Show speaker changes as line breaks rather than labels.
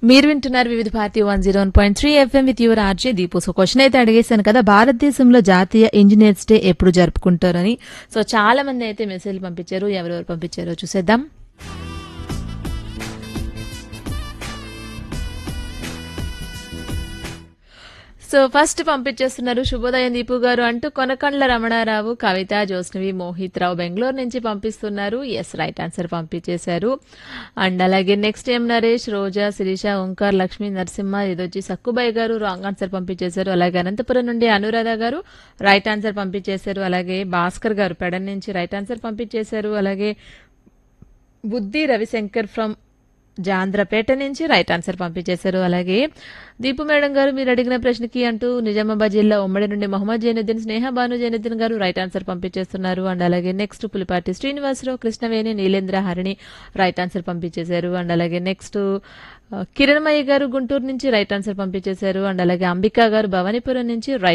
మీరు వింటున్నారు Vividh Bharati one zero point three FM with your RJ Deepu so question అయితే అడిగేశాను కదా భారతదేశంలో జాతీయ ఇంజనీర్స్ డే ఎప్పుడు జరుపుకుంటారని సో చాలా మంది అయితే మెసేజ్లు పంపించారు ఎవరెవరు పంపించారో చూసేద్దాం సో ఫస్ట్ పంపించేస్తున్నారు శుభోదయం దీపు గారు అంటూ కొనకండ్ల రమణారావు కవిత జోస్నవి మోహిత్ రావు బెంగళూరు నుంచి పంపిస్తున్నారు ఎస్ రైట్ ఆన్సర్ పంపించేశారు అండ్ అలాగే నెక్స్ట్ ఏం నరేష్ రోజా శిరీష ఓంకార్ లక్ష్మీ నరసింహ ఇదొచ్చి సక్కుబాయ్ గారు రాంగ్ ఆన్సర్ పంపించేశారు అలాగే అనంతపురం నుండి అనురాధ గారు రైట్ ఆన్సర్ పంపించేశారు అలాగే భాస్కర్ గారు పెడన్ నుంచి రైట్ ఆన్సర్ పంపించేశారు అలాగే బుద్ధి రవిశంకర్ ఫ్రమ్ జాంధ్రపేట నుంచి రైట్ ఆన్సర్ పంపించేశారు అలాగే దీపు మేడం గారు మీరు అడిగిన ప్రశ్నకి అంటూ నిజామాబాద్ జిల్లా ఉమ్మడి నుండి మొహమ్మద్ జైనుద్దీన్ స్నేహ భాను జైనుద్దీన్ గారు రైట్ ఆన్సర్ పంపించేస్తున్నారు అండ్ అలాగే next Pulipati Srinivasarao Krishnaveni Neelendra Harini right answer పంపించేశారు అండ్ అలాగే నెక్స్ట్ కిరణ్మయ్య గారు గుంటూరు నుంచి రైట్ ఆన్సర్ పంపించేశారు అండ్ అలాగే అంబికా గారు భవానీపురం నుంచి రైట్